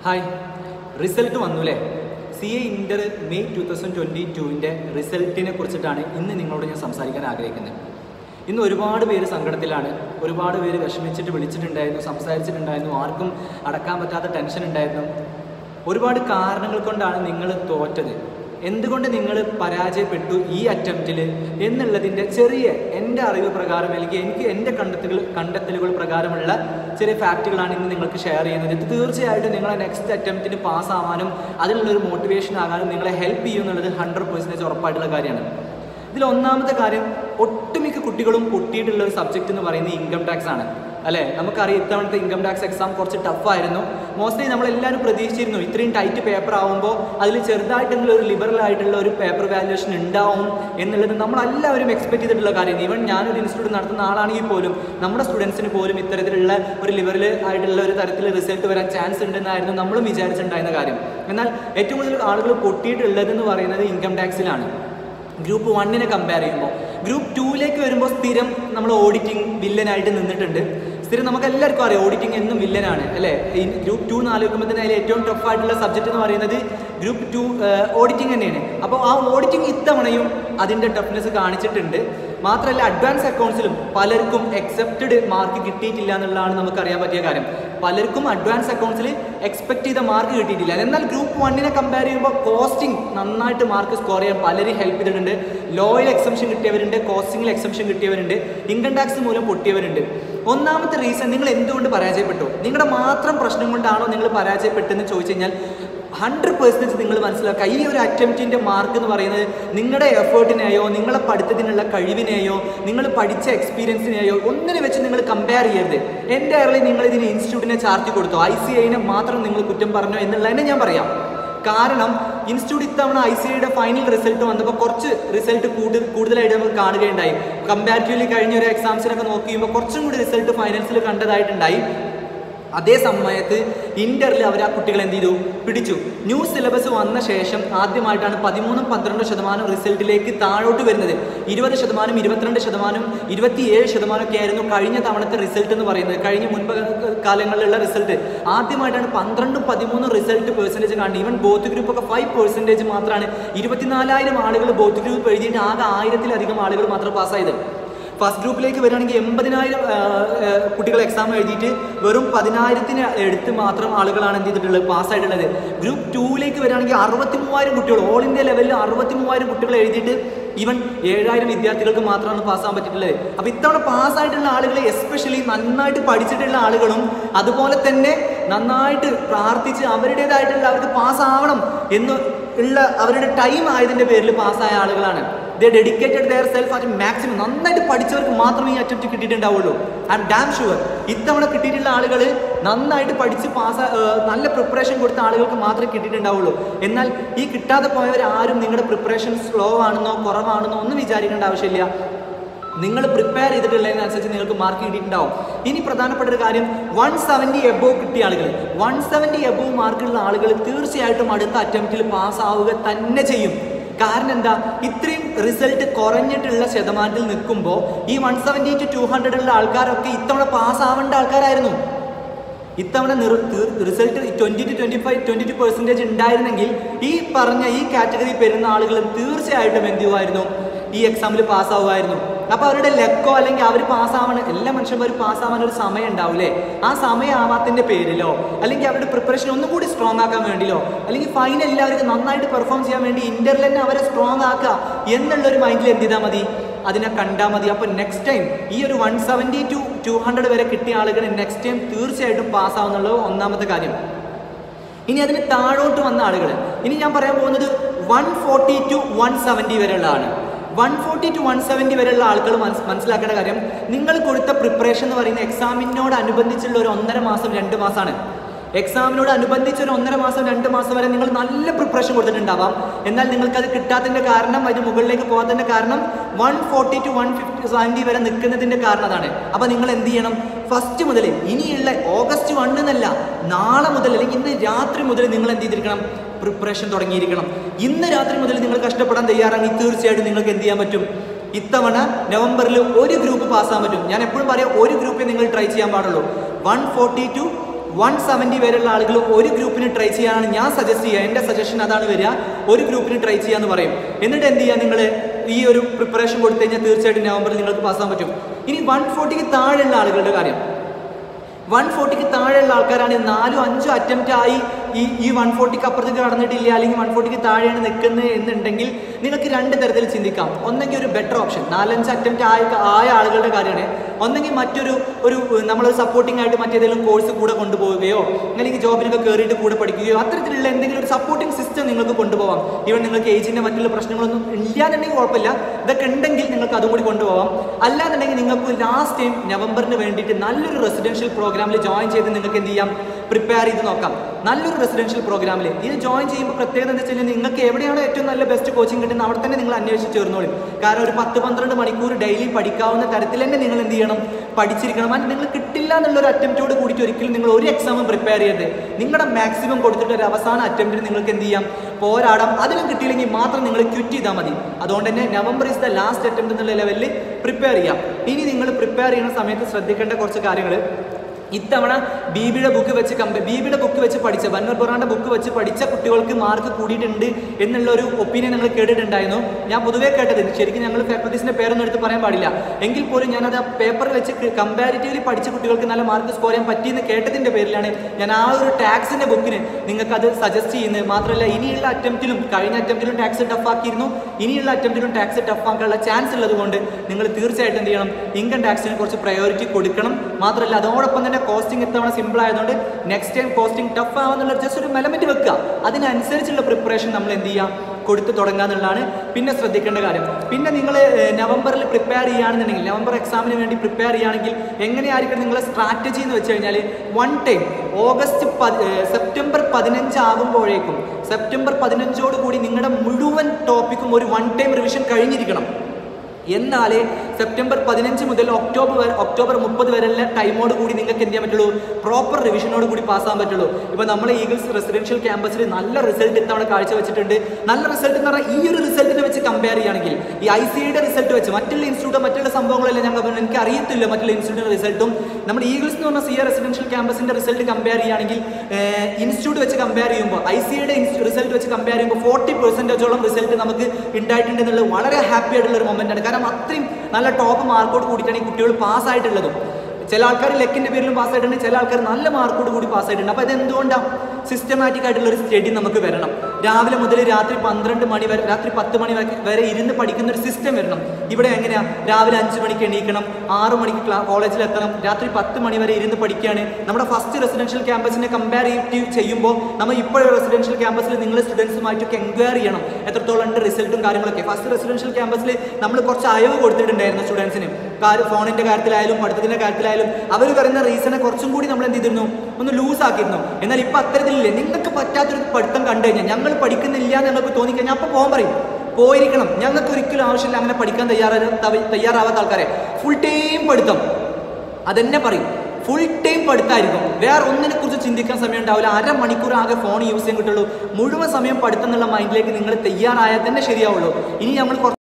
hi result വന്നു അല്ലേ C A inter May two thousand twenty ടുവിൻ്റെ റിസൾട്ടിനെ കുറിച്ചിട്ടാണ് ഇന്ന് നിങ്ങളോട് ഞാൻ സംസാരിക്കാൻ ആഗ്രഹിക്കുന്നത് ഇന്ന് ഒരുപാട് പേര് സങ്കടത്തിലാണ് ഒരുപാട് പേര് വിഷമിച്ചിട്ട് വിളിച്ചിട്ടുണ്ടായിരുന്നു സംസാരിച്ചിട്ടുണ്ടായിരുന്നു ആർക്കും അടക്കാൻ പറ്റാത്ത ടെൻഷൻ ഉണ്ടായിരുന്നു ഒരുപാട് കാരണങ്ങൾ കൊണ്ടാണ് നിങ്ങൾ തോറ്റത് എന്തുകൊണ്ട് നിങ്ങൾ പരാജയപ്പെട്ടു ഈ അറ്റംപ്റ്റിൽ എന്നുള്ളതിൻ്റെ ചെറിയ എൻ്റെ അറിവ് പ്രകാരം അല്ലെങ്കിൽ എനിക്ക് എൻ്റെ കണ്ടെത്തലുകൾ കണ്ടെത്തലുകൾ പ്രകാരമുള്ള ചെറിയ ഫാക്റ്റുകളാണ് ഇന്ന് നിങ്ങൾക്ക് ഷെയർ ചെയ്യുന്നത് ഇത് തീർച്ചയായിട്ടും നിങ്ങളെ നെക്സ്റ്റ് അറ്റംപ്റ്റിന് പാസ്സാവാനും അതിനുള്ളൊരു മോട്ടിവേഷൻ ആകാനും നിങ്ങളെ ഹെൽപ്പ് ചെയ്യും എന്നുള്ളത് ഹൺഡ്രഡ് പെർസെൻറ്റേജ് ഉറപ്പായിട്ടുള്ള കാര്യമാണ് ഇതിൽ ഒന്നാമത്തെ കാര്യം ഒട്ടുമിക്ക കുട്ടികളും പൊട്ടിയിട്ടുള്ള ഒരു സബ്ജക്റ്റ് എന്ന് പറയുന്നത് ഇൻകം ടാക്സ് ആണ് അല്ലേ നമുക്കറിയാം ഇത്തവണത്തെ ഇൻകം ടാക്സ് എക്സാം കുറച്ച് ടഫായിരുന്നു മോസ്റ്റ്ലി നമ്മളെല്ലാവരും പ്രതീക്ഷിച്ചിരുന്നു ഇത്രയും ടൈറ്റ് പേപ്പർ ആകുമ്പോൾ അതിൽ ചെറുതായിട്ടുള്ള ഒരു ലിബറൽ ആയിട്ടുള്ള ഒരു പേപ്പർ വാല്യുവേഷൻ ഉണ്ടാവും എന്നുള്ളത് നമ്മളെല്ലാവരും എക്സ്പെക്ട് ചെയ്തിട്ടുള്ള കാര്യം ഈവൻ ഞാനൊരു ഇൻസ്റ്റിറ്റ്യൂട്ട് നടത്തുന്ന ആളാണെങ്കിൽ പോലും നമ്മുടെ സ്റ്റുഡൻസിന് പോലും ഇത്തരത്തിലുള്ള ഒരു ലിബറൽ ആയിട്ടുള്ള ഒരു തരത്തിൽ റിസൾട്ട് വരാൻ ചാൻസ് ഉണ്ടെന്നായിരുന്നു നമ്മളും വിചാരിച്ചിട്ടുണ്ടായിരുന്ന കാര്യം എന്നാൽ ഏറ്റവും കൂടുതൽ ആളുകൾ പൊട്ടിയിട്ടുള്ളതെന്ന് പറയുന്നത് ഇൻകം ടാക്സിലാണ് ഗ്രൂപ്പ് വണ്ണിനെ കമ്പയർ ചെയ്യുമ്പോൾ ഗ്രൂപ്പ് ടൂവിലേക്ക് വരുമ്പോൾ സ്ഥിരം നമ്മൾ ഓഡിറ്റിംഗ് വില്ലനായിട്ട് നിന്നിട്ടുണ്ട് സ്ഥിരം നമുക്ക് എല്ലാവർക്കും അറിയാം ഓഡിറ്റിംഗ് എന്നും വില്ലനാണ് അല്ലേ ഈ ഗ്രൂപ്പ് ടു എന്ന് ആലോചിക്കുമ്പോൾ തന്നെ അതിൽ ഏറ്റവും ടഫ് ആയിട്ടുള്ള സബ്ജക്റ്റ് എന്ന് പറയുന്നത് ഗ്രൂപ്പ് ടു ഓഡിറ്റിംഗ് തന്നെയാണ് അപ്പോൾ ആ ഓഡിറ്റിംഗ് ഇത്തവണയും അതിൻ്റെ ടഫ്നെസ് കാണിച്ചിട്ടുണ്ട് മാത്രമല്ല അഡ്വാൻസ് അക്കൗണ്ട്സിലും പലർക്കും എക്സെപ്റ്റഡ് മാർക്ക് കിട്ടിയിട്ടില്ല എന്നുള്ളതാണ് നമുക്കറിയാൻ പറ്റിയ കാര്യം പലർക്കും അഡ്വാൻസ് അക്കൗണ്ട്സിൽ എക്സ്പെക്ട് ചെയ്ത മാർക്ക് കിട്ടിയിട്ടില്ല എന്നാൽ ഗ്രൂപ്പ് വണ്ണിനെ കമ്പയർ ചെയ്യുമ്പോൾ കോസ്റ്റിംഗ് നന്നായിട്ട് മാർക്ക് സ്കോർ ചെയ്യാൻ പലരും ഹെൽപ്പ് ചെയ്തിട്ടുണ്ട് ലോയിൽ എക്സംഷൻ കിട്ടിയവരുണ്ട് കോസ്റ്റിംഗിൽ എക്സംഷൻ കിട്ടിയവരുണ്ട് ഇൻകം ടാക്സ് മൂലം പൊട്ടിയവരുണ്ട് ഒന്നാമത്തെ റീസൺ നിങ്ങൾ എന്തുകൊണ്ട് പരാജയപ്പെട്ടു നിങ്ങളുടെ മാത്രം പ്രശ്നം കൊണ്ടാണോ നിങ്ങൾ പരാജയപ്പെട്ടെന്ന് ചോദിച്ചു കഴിഞ്ഞാൽ ഹൺഡ്രഡ് പെർസെൻറ്റേജ് നിങ്ങൾ മനസ്സിലാക്കുക ഈ ഒരു അറ്റംപ്റ്റിൻ്റെ മാർക്ക് എന്ന് പറയുന്നത് നിങ്ങളുടെ എഫേർട്ടിനെയോ നിങ്ങളെ പഠിത്തത്തിനുള്ള കഴിവിനെയോ നിങ്ങൾ പഠിച്ച എക്സ്പീരിയൻസിനെയോ ഒന്നിനെ വെച്ച് നിങ്ങൾ കമ്പയർ ചെയ്യരുത് എൻ്റെ അറിവിൽ നിങ്ങൾ ഇതിന് ഇൻസ്റ്റിറ്റ്യൂട്ടിനെ ചാർത്തി കൊടുത്തോ ഐ സി ഐനെ മാത്രം നിങ്ങൾ കുറ്റം പറഞ്ഞോ എന്നുള്ളതിനെ ഞാൻ പറയാം കാരണം ഇൻസ്റ്റിറ്റ്യൂട്ട് ഇത്തവണ ഐ സി ഐയുടെ ഫൈനൽ റിസൾട്ട് വന്നപ്പോൾ കുറച്ച് റിസൾട്ട് കൂടുതൽ കൂടുതലായിട്ട് നമുക്ക് കാണുകയുണ്ടായി കമ്പാരിറ്റീവ്ലി കഴിഞ്ഞ ഒരു എക്സാംസിനൊക്കെ നോക്കി കഴിയുമ്പോൾ കുറച്ചും കൂടി റിസൾട്ട് ഫൈനൽസിൽ കണ്ടതായിട്ടുണ്ടായി അതേ സമയത്ത് ഇന്ററിൽ അവർ ആ കുട്ടികൾ എന്ത് ചെയ്തു പിടിച്ചു ന്യൂ സിലബസ് വന്ന ശേഷം ആദ്യമായിട്ടാണ് പതിമൂന്നും പന്ത്രണ്ടും ശതമാനം റിസൾട്ടിലേക്ക് താഴോട്ട് വരുന്നത് ഇരുപത് ശതമാനം ഇരുപത്തിരണ്ട് ശതമാനം ഇരുപത്തിയേഴ് ശതമാനം ഒക്കെ ആയിരുന്നു കഴിഞ്ഞ തവണത്തെ റിസൾട്ട് എന്ന് പറയുന്നത് കഴിഞ്ഞ മുൻപ് കാലങ്ങളിലുള്ള റിസൾട്ട് ആദ്യമായിട്ടാണ് പന്ത്രണ്ടും പതിമൂന്നും റിസൾട്ട് പെർസെൻറ്റേജ് കാണുന്നത് ഈവൻ ബോത്ത് ഗ്രൂപ്പ് ഒക്കെ ഫൈവ് പെർസെൻറ്റേജ് മാത്രമാണ് ഇരുപത്തിനാലായിരം ആളുകൾ ബോത്ത് ഗ്രൂപ്പ് എഴുതിയിട്ട് ആകെ ആയിരത്തിലധികം ആളുകൾ മാത്രം പാസ്സായത് ഫസ്റ്റ് ഗ്രൂപ്പിലേക്ക് വരികയാണെങ്കിൽ എൺപതിനായിരം കുട്ടികൾ എക്സാം എഴുതിയിട്ട് വെറും പതിനായിരത്തിന് എടുത്ത് മാത്രം ആളുകളാണ് എന്ത് ചെയ്തിട്ടുള്ളത് പാസ്സായിട്ടുള്ളത് ഗ്രൂപ്പ് ടൂവിലേക്ക് വരികയാണെങ്കിൽ അറുപത്തി മൂവായിരം കുട്ടികൾ ഓൾ ഇന്ത്യ ലെവലിൽ അറുപത്തി മൂവായിരം കുട്ടികൾ എഴുതിയിട്ട് ഈവൻ ഏഴായിരം വിദ്യാർത്ഥികൾക്ക് മാത്രമാണ് പാസ്സാകാൻ പറ്റിയിട്ടുള്ളത് അപ്പോൾ ഇത്തവണ പാസ്സായിട്ടുള്ള ആളുകൾ എസ്പെഷ്യലി നന്നായിട്ട് പഠിച്ചിട്ടുള്ള ആളുകളും അതുപോലെ തന്നെ നന്നായിട്ട് പ്രാർത്ഥിച്ച് അവരുടേതായിട്ടുള്ള അവർക്ക് പാസ്സാവണം എന്ന് ഉള്ള അവരുടെ ടൈം ആയതിൻ്റെ പേരിൽ പാസ്സായ ആളുകളാണ് they dedicated their self at maximum നന്നായിട്ട് പഠിച്ചവർക്ക് മാത്രമേ ഈ അറ്റംപ്റ്റ് കിട്ടിയിട്ടുണ്ടാവുള്ളൂ ഐ എം ഡാം ഷുവർ ഇത്തവണ കിട്ടിയിട്ടുള്ള ആളുകൾ നന്നായിട്ട് പഠിച്ച് പാസ് നല്ല പ്രിപ്പറേഷൻ കൊടുത്ത ആളുകൾക്ക് മാത്രമേ കിട്ടിയിട്ടുണ്ടാവുള്ളൂ എന്നാൽ ഈ കിട്ടാതെ പോയവർ ആരും നിങ്ങളുടെ പ്രിപ്പറേഷൻ സ്ലോ ആണെന്നോ കുറവാണെന്നോ ഒന്നും വിചാരിക്കേണ്ട ആവശ്യമില്ല നിങ്ങൾ പ്രിപ്പയർ ചെയ്തിട്ടുള്ളതിനനുസരിച്ച് നിങ്ങൾക്ക് മാർക്ക് കിട്ടിയിട്ടുണ്ടാവും ഇനി പ്രധാനപ്പെട്ട ഒരു കാര്യം വൺ സെവൻറ്റി എബോവ് കിട്ടിയ ആളുകൾ വൺ സെവൻറ്റി എബോവ് മാർക്കുള്ള ആളുകൾ തീർച്ചയായിട്ടും അടുത്ത അറ്റംപ്റ്റിൽ പാസ്സാവുക തന്നെ ചെയ്യും കാരണം എന്താ ഇത്രയും റിസൾട്ട് കുറഞ്ഞിട്ടുള്ള ശതമാനത്തിൽ നിൽക്കുമ്പോൾ ഈ one seventy to two hundred ഉള്ള ആൾക്കാരൊക്കെ ഇത്തവണ പാസ്സാവേണ്ട ആൾക്കാരായിരുന്നു ഇത്തവണ result twenty to twenty five twenty two percentage ഉണ്ടായിരുന്നെങ്കിൽ ഈ പറഞ്ഞ ഈ കാറ്റഗറി പെരുന്ന ആളുകൾ തീർച്ചയായിട്ടും എന്ത് ചെയ്യുമായിരുന്നു ഈ എക്സാമിൽ പാസ്സാവുമായിരുന്നു അപ്പോൾ അവരുടെ ലക്കോ അല്ലെങ്കിൽ അവർ പാസ്സാവണ എല്ലാ മനുഷ്യന്മാരും പാസ്സാവാൻ ഒരു സമയം ഉണ്ടാവില്ലേ ആ സമയം ആവാത്തതിൻ്റെ പേരിലോ അല്ലെങ്കിൽ അവരുടെ പ്രിപ്പറേഷൻ ഒന്നും കൂടി സ്ട്രോങ് ആക്കാൻ വേണ്ടിയോ അല്ലെങ്കിൽ ഫൈനൽ എല്ലാവർക്കും നന്നായിട്ട് പെർഫോം ചെയ്യാൻ വേണ്ടി ഇന്റർൽ തന്നെ അവരെ സ്ട്രോങ് ആക്കുക എന്നുള്ളൊരു മൈൻഡിൽ എന്ത് ചെയ്താൽ മതി അതിനെ കണ്ടാൽ മതി അപ്പോൾ നെക്സ്റ്റ് ടൈം ഈ ഒരു one seventy to two hundred വരെ കിട്ടിയ ആളുകൾ നെക്സ്റ്റ് ടൈം തീർച്ചയായിട്ടും പാസ്സാവുന്നുള്ളത് ഒന്നാമത്തെ കാര്യം ഇനി അതിന് താഴോട്ട് വന്ന ആളുകൾ ഇനി ഞാൻ പറയാൻ പോകുന്നത് one forty to one seventy വരെയുള്ളതാണ് one forty to one seventy വരെയുള്ള ആളുകൾ മനസ്സിലാക്കേണ്ട കാര്യം നിങ്ങൾ കൊടുത്ത പ്രിപ്പറേഷൻ എന്ന് പറയുന്ന എക്സാമിനോട് അനുബന്ധിച്ചുള്ള ഒരു ഒന്നര മാസം രണ്ട് മാസമാണ് എക്സാമിനോട് അനുബന്ധിച്ച് ഒരു ഒന്നര മാസം രണ്ട് മാസം വരെ നിങ്ങൾ നല്ല പ്രിപ്പറേഷൻ കൊടുത്തിട്ടുണ്ടാവാം എന്നാൽ നിങ്ങൾക്ക് അത് കിട്ടാത്തതിൻ്റെ കാരണം അതിന് മുകളിലേക്ക് പോകാത്തതിൻ്റെ കാരണം one forty to one fifty seventy വരെ നിൽക്കുന്നതിൻ്റെ കാരണം അതാണ് അപ്പോൾ നിങ്ങൾ എന്ത് ചെയ്യണം ഫസ്റ്റ് മുതൽ ഇനിയുള്ള ഓഗസ്റ്റ് വണ്ണ് എന്നല്ല നാളെ മുതൽ അല്ലെങ്കിൽ ഇന്ന് രാത്രി മുതൽ നിങ്ങൾ എന്ത് ചെയ്തിരിക്കണം പ്രിപ്പറേഷൻ തുടങ്ങിയിരിക്കണം ഇന്ന് രാത്രി മുതൽ നിങ്ങൾ കഷ്ടപ്പെടാൻ തയ്യാറാണെങ്കിൽ തീർച്ചയായിട്ടും നിങ്ങൾക്ക് എന്ത് ചെയ്യാൻ പറ്റും ഇത്തവണ നവംബറിൽ ഒരു ഗ്രൂപ്പ് പാസ്സാൻ പറ്റും ഞാൻ എപ്പോഴും പറയാം ഒരു ഗ്രൂപ്പേ നിങ്ങൾ ട്രൈ ചെയ്യാൻ പാടുള്ളൂ one forty to one seventy വരെയുള്ള ആളുകൾ ഒരു ഗ്രൂപ്പിന് ട്രൈ ചെയ്യാനാണ് ഞാൻ സജസ്റ്റ് ചെയ്യുക എൻ്റെ സജഷൻ അതാണ് വരിക ഒരു ഗ്രൂപ്പിന് ട്രൈ ചെയ്യാന്ന് പറയും എന്നിട്ട് എന്ത് ചെയ്യുക നിങ്ങൾ ഈ ഒരു പ്രിപ്പറേഷൻ കൊടുത്തു കഴിഞ്ഞാൽ തീർച്ചയായിട്ടും നവംബറിൽ നിങ്ങൾക്ക് പാസ്സാൻ പറ്റും ഇനി വൺ ഫോർട്ടിക്ക് താഴെയുള്ള ആളുകളുടെ കാര്യം വൺ ഫോർട്ടിക്ക് താഴെയുള്ള ആൾക്കാരാണ് നാലും അഞ്ചും അറ്റംപ്റ്റ് ആയി ഈ ഈ വൺ ഫോർട്ടിക്ക് അപ്പുറത്തേക്ക് കടന്നിട്ടില്ല അല്ലെങ്കിൽ വൺ ഫോർട്ടിക്ക് താഴെയാണ് നിൽക്കുന്നത് എന്നുണ്ടെങ്കിൽ നിങ്ങൾക്ക് രണ്ട് തരത്തിൽ ചിന്തിക്കാം ഒന്നെങ്കിൽ ഒരു ബെറ്റർ ഓപ്ഷൻ നാലഞ്ച് അറ്റംപ്റ്റ് ആയ ആയ ആളുകളുടെ കാര്യമാണ് ഒന്നെങ്കിൽ മറ്റൊരു ഒരു നമ്മൾ സപ്പോർട്ടിംഗ് ആയിട്ട് മറ്റേതെങ്കിലും കോഴ്സ് കൂടെ കൊണ്ടുപോവുകയോ അല്ലെങ്കിൽ ജോബിനൊക്കെ കയറിയിട്ട് കൂടെ പഠിക്കുകയോ അത്തരത്തിലുള്ള എന്തെങ്കിലും ഒരു സപ്പോർട്ടിംഗ് സിസ്റ്റം നിങ്ങൾക്ക് കൊണ്ടുപോകാം ഈവൻ നിങ്ങൾക്ക് ഏജിൻ്റെ മറ്റുള്ള പ്രശ്നങ്ങളൊന്നും ഇല്ലാന്നുണ്ടെങ്കിൽ കുഴപ്പമില്ല ഇതൊക്കെ ഉണ്ടെങ്കിൽ നിങ്ങൾക്ക് അതും കൂടി കൊണ്ടുപോകാം അല്ലാന്നുണ്ടെങ്കിൽ നിങ്ങൾക്ക് ലാസ്റ്റ് ടൈം നവംബറിന് വേണ്ടിയിട്ട് നല്ലൊരു റെസിഡൻഷ്യൽ പ്രോഗ്രാമിൽ ജോയിൻ ചെയ്ത് നിങ്ങൾക്ക് എന്ത് ചെയ്യാം പ്രിപ്പയർ ചെയ്ത് നോക്കാം നല്ലൊരു റെസിഡൻഷ്യൽ പ്രോഗ്രാമിൽ ഇത് ജോയിൻ ചെയ്യുമ്പോൾ പ്രത്യേകത എന്താ വെച്ച് കഴിഞ്ഞാൽ നിങ്ങൾക്ക് എവിടെയാണോ ഏറ്റവും നല്ല ബെസ്റ്റ് കോച്ചിങ് കിട്ടുന്നത് അവിടെ തന്നെ നിങ്ങൾ അന്വേഷിച്ച് ചേർന്നോളും കാരണം ഒരു പത്ത് പന്ത്രണ്ട് മണിക്കൂർ ഡെയിലി പഠിക്കാവുന്ന തരത്തിൽ തന്നെ നിങ്ങൾ എന്ത് ചെയ്യണം പഠിച്ചിരിക്കണം അത് നിങ്ങൾ കിട്ടില്ല എന്നുള്ളൊരു അറ്റംപ്റ്റോട് കൂടിയിട്ട് ഒരിക്കലും നിങ്ങൾ ഒരു എക്സാമും പ്രിപ്പയർ ചെയ്യരുത് നിങ്ങളുടെ മാക്സിമം കൊടുത്തിട്ട് ഒരു അവസാന അറ്റംപ്റ്റിന് നിങ്ങൾക്ക് എന്ത് ചെയ്യാം പോരാടാം അതിലും കിട്ടിയില്ലെങ്കിൽ മാത്രം നിങ്ങൾ ക്വിറ്റ് ചെയ്താൽ മതി അതുകൊണ്ട് തന്നെ November is the last attempt എന്നുള്ള ലെവലിൽ പ്രിപ്പയർ ചെയ്യാം ഇനി നിങ്ങൾ പ്രിപ്പയർ ചെയ്യുന്ന സമയത്ത് ശ്രദ്ധിക്കേണ്ട കുറച്ച് കാര്യങ്ങൾ ഇത്തവണ ബീബിയുടെ ബുക്ക് വെച്ച് കമ്പ ബീബിയുടെ ബുക്ക് വെച്ച് പഠിച്ച ബന്നർ ബൊറാന്റെ ബുക്ക് വെച്ച് പഠിച്ച കുട്ടികൾക്ക് മാർക്ക് കൂടിയിട്ടുണ്ട് എന്നുള്ള ഒരു ഒപ്പീനിയൻ നിങ്ങൾ കേട്ടിട്ടുണ്ടായിരുന്നു ഞാൻ പൊതുവേ കേട്ടത് ശരിക്കും ഞങ്ങൾ ഫാക്കൽറ്റീസിന്റെ പേരൊന്നും എടുത്ത് പറയാൻ പാടില്ല എങ്കിൽ പോലും ഞാനത് ആ പേപ്പർ വെച്ച് കമ്പാരിറ്റീവ്ലി പഠിച്ച കുട്ടികൾക്ക് നല്ല മാർക്ക് സ്കോർ ചെയ്യാൻ പറ്റിയെന്ന് കേട്ടതിന്റെ പേരിലാണ് ഞാൻ ആ ഒരു ടാക്സിന്റെ ബുക്കിന് നിങ്ങൾക്ക് അത് സജസ്റ്റ് ചെയ്യുന്നത് മാത്രമല്ല ഇനിയുള്ള അറ്റംപ്റ്റിലും കഴിഞ്ഞ അറ്റംപ്റ്റിലും ടാക്സ് ടഫ് ആക്കിയിരുന്നു ഇനിയുള്ള അറ്റംപ്റ്റിലും ടാക്സ് ടഫ് ആക്കാനുള്ള ചാൻസ് ഉള്ളത് കൊണ്ട് നിങ്ങൾ തീർച്ചയായിട്ടും എന്ത് ചെയ്യണം ഇൻകം ടാക്സിന് കുറച്ച് പ്രയോറിറ്റി കൊടുക്കണം മാത്രമല്ല അതോടൊപ്പം തന്നെ കോസ്റ്റിംഗ് ഇത്തവണ സിമ്പിൾ ആയതുകൊണ്ട് നെക്സ്റ്റ് ടൈം കോസ്റ്റിംഗ് ടഫ് ആവാന്നുള്ള ജസ്റ്റ് ഒരു മെലമെന്റ് വെക്കുക അതിനനുസരിച്ചുള്ള പ്രിപ്പറേഷൻ നമ്മൾ എന്ത് ചെയ്യുക കൊടുത്തു തുടങ്ങുക എന്നുള്ളതാണ് പിന്നെ ശ്രദ്ധിക്കേണ്ട കാര്യം പിന്നെ നിങ്ങൾ നവംബറിൽ പ്രിപ്പയർ ചെയ്യുകയാണെന്നുണ്ടെങ്കിൽ നവംബർ എക്സാമിന് വേണ്ടി പ്രിപ്പയർ ചെയ്യുകയാണെങ്കിൽ എങ്ങനെയായിരിക്കും നിങ്ങളെ സ്ട്രാറ്റജി എന്ന് വെച്ച് കഴിഞ്ഞാൽ വൺ ടൈം ഓഗസ്റ്റ് പതി ഏഹ് സെപ്റ്റംബർ പതിനഞ്ച് ആകുമ്പോഴേക്കും സെപ്റ്റംബർ പതിനഞ്ചോട് കൂടി നിങ്ങളുടെ മുഴുവൻ ടോപ്പിക്കും ഒരു വൺ ടൈം റിവിഷൻ കഴിഞ്ഞിരിക്കണം എന്നാലേ സെപ്റ്റംബർ പതിനഞ്ച് മുതൽ ഒക്ടോബർ വരെ ഒക്ടോബർ മുപ്പത് വരെയുള്ള ടൈമോട് കൂടി നിങ്ങൾക്ക് എന്ത് ചെയ്യാൻ പറ്റുള്ളൂ പ്രോപ്പർ റിവിഷനോട് കൂടി പാസ്സാൻ പറ്റുള്ളൂ ഇപ്പോൾ നമ്മൾ ഈഗിൾസ് റെസിഡൻഷ്യൽ ക്യാമ്പസിൽ നല്ല റിസൾട്ട് ഇത്തവണ കാഴ്ചവെച്ചിട്ടുണ്ട് നല്ല റിസൾട്ട് എന്ന് പറഞ്ഞാൽ ഈ ഒരു റിസൾട്ടിനെ വെച്ച് കമ്പയർ ചെയ്യുകയാണെങ്കിൽ ഈ ഐ സി ഐയുടെ റിസൾട്ട് വെച്ച് മറ്റുള്ള ഇൻസ്റ്റിറ്റ്യൂട്ട് മറ്റുള്ള സംഭവങ്ങളെല്ലാം ഞങ്ങൾ എനിക്ക് അറിയത്തില്ല മറ്റുള്ള ഇൻസ്റ്റിറ്റ്യൂട്ടിന്റെ റിസൾട്ടും നമ്മുടെ ഈഗിൾസ് എന്ന് പറഞ്ഞ സി എ റെസിഡൻഷ്യൽ ക്യാമ്പസിന്റെ റിസൾട്ട് കമ്പയർ ചെയ്യുകയാണെങ്കിൽ ഇൻസ്റ്റിറ്റ്യൂട്ട് വെച്ച് കമ്പയർ ചെയ്യുമ്പോൾ ഐ സി ഐയുടെ റിസൾട്ട് വെച്ച് കമ്പയർ ചെയ്യുമ്പോൾ ഫോർട്ടി പെർസെൻറ്റേജോളം റിസൾട്ട് നമുക്ക് ഉണ്ടായിട്ടുണ്ട് എന്നുള്ളത് വളരെ ഹാപ്പി ആയിട്ടുള്ള ഒരു മൊമെന്റ് ആണ് കാരണം അത്രയും നല്ല ടോപ്പ് മാർക്കോട് കൂടിയിട്ടാണ് ഈ കുട്ടികൾ പാസ് ആയിട്ടുള്ളതും ചില ആൾക്കാർ ലെക്കിന്റെ പേരിലും പാസ് ആയിട്ടുണ്ട് ചില ആൾക്കാർ നല്ല മാർക്കോട് കൂടി പാസ് ആയിട്ടുണ്ട് അപ്പോൾ ഇത് എന്തുകൊണ്ടാണ് സിസ്റ്റമാറ്റിക് ആയിട്ടുള്ള ഒരു സ്റ്റഡി നമുക്ക് വരണം രാവിലെ മുതൽ രാത്രി പന്ത്രണ്ട് മണി വരെ രാത്രി പത്ത് മണി വരെ- വരെ ഇരുന്ന് പഠിക്കുന്ന ഒരു സിസ്റ്റം വരണം ഇവിടെ എങ്ങനെയാ രാവിലെ അഞ്ച് മണിക്ക് എണീക്കണം ആറ് മണിക്ക് ക്ലാ കോളേജിൽ എത്തണം രാത്രി പത്ത് മണി വരെ ഇരുന്ന് പഠിക്കുകയാണ് നമ്മുടെ ഫസ്റ്റ് റെസിഡൻഷ്യൽ ക്യാമ്പസിനെ കമ്പാരിറ്റീവ് ചെയ്യുമ്പോൾ നമ്മൾ ഇപ്പോഴും റെസിഡൻഷ്യൽ ക്യാമ്പസിൽ നിങ്ങൾ സ്റ്റുഡൻസുമായിട്ടൊക്കെ എൻക്വയറി ചെയ്യണം എത്രത്തോളം ഉണ്ട് റിസൾട്ടും കാര്യങ്ങളൊക്കെ ഫസ്റ്റ് റെസിഡൻഷ്യൽ ക്യാമ്പസിൽ നമ്മൾ കുറച്ച് അയവ് കൊടുത്തിട്ടുണ്ടായിരുന്നു സ്റ്റുഡൻസിന് കാര്യം ഫോണിന്റെ കാര്യത്തിലായാലും പഠിത്തത്തിന്റെ കാര്യത്തിലായാലും അവർ പറയുന്ന റീസണെ കുറച്ചും കൂടി നമ്മൾ എന്ത് ചെയ്തിരുന്നു ഒന്ന് ലൂസ് ആക്കിയിരുന്നു എന്നാൽ ഇപ്പൊ അത്തരത്തിലില്ലേ നിങ്ങൾക്ക് പറ്റാത്തൊരു പഠിത്തം കണ്ടു കഴിഞ്ഞാൽ ഞങ്ങൾ പഠിക്കുന്നില്ല എന്ന് ഞങ്ങൾക്ക് തോന്നിക്കഴിഞ്ഞാൽ അപ്പോൾ പോകാൻ പറയും പോയിരിക്കണം ഞങ്ങൾക്ക് ഒരിക്കലും ആവശ്യമില്ല അങ്ങനെ പഠിക്കാൻ തയ്യാറാ തവ- തയ്യാറാവാത്ത ആൾക്കാരെ ഫുൾ ടൈം പഠിത്തം അതെന്നെ പറയും ഫുൾ ടൈം പഠിത്തമായിരിക്കും വേറെ ഒന്നിനെ കുറിച്ച് ചിന്തിക്കാൻ സമയം ഉണ്ടാവില്ല അരമണിക്കൂർ ആകെ ഫോൺ യൂസ് ചെയ്യാൻ കിട്ടുള്ളൂ മുഴുവൻ സമയം പഠിത്തം എന്നുള്ള മൈൻഡിലേക്ക് നിങ്ങൾ തയ്യാറായാൽ തന്നെ ശരിയാവുള്ളൂ ഇനി നമ്മൾ കുറച്ച്